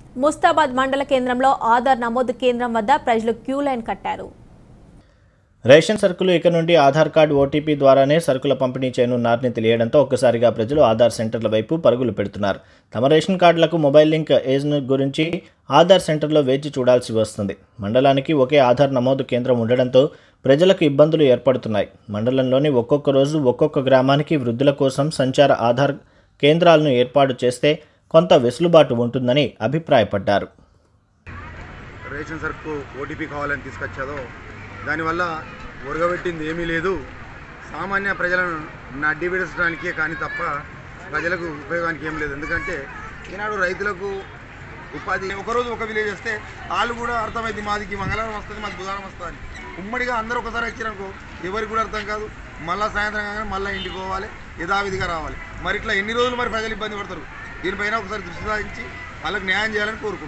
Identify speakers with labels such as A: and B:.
A: ముస్తాబాద్ మండల కేంద్రంలో ఆధార్ నమోదు కేంద్రం వద్ద ప్రజలు క్యూ లైన్ కట్టారు
B: రేషన్ సరుకులు ఇక నుండి ఆధార్ కార్డు ఓటీపీ ద్వారానే సరుకుల పంపిణీ చేయనున్నారని తెలియడంతో ఒక్కసారిగా ప్రజలు ఆధార్ సెంటర్ల వైపు పరుగులు పెడుతున్నారు తమ రేషన్ కార్డులకు మొబైల్ లింక్ ఏజ్ గురించి ఆధార్ సెంటర్లో వేచి చూడాల్సి వస్తుంది మండలానికి ఒకే ఆధార్ నమోదు కేంద్రం ఉండడంతో ప్రజలకు ఇబ్బందులు ఏర్పడుతున్నాయి మండలంలోని ఒక్కొక్క రోజు ఒక్కొక్క గ్రామానికి వృద్ధుల కోసం సంచార ఆధార్ కేంద్రాలను ఏర్పాటు చేస్తే కొంత వెసులుబాటు ఉంటుందని అభిప్రాయపడ్డారు
C: రేషన్ సరుకు ఓటీపీ కావాలని తీసుకొచ్చాదో దానివల్ల ఒరగబెట్టింది ఏమీ లేదు సామాన్య ప్రజలను నడ్డి విడచడానికే కానీ తప్ప ప్రజలకు ఉపయోగానికి ఏం లేదు ఎందుకంటే ఈనాడు రైతులకు ఉపాధి ఒకరోజు ఒక విలేజ్ వస్తే వాళ్ళు కూడా అర్థమైంది మాదికి మంగళవారం వస్తుంది మాది బుధవారం వస్తుంది అని ఉమ్మడిగా అందరూ ఒకసారి వచ్చిరనుకో ఎవరికి కూడా అర్థం కాదు మళ్ళీ సాయంత్రం కాగానే మళ్ళీ ఇంటికి పోవాలి యథావిధిగా రావాలి మరి ఇట్లా ఎన్ని రోజులు మరి ప్రజలు ఇబ్బంది పడతారు దీనిపైన ఒకసారి దృష్టి సాధించి వాళ్ళకి న్యాయం చేయాలని కోరుకుంటున్నాను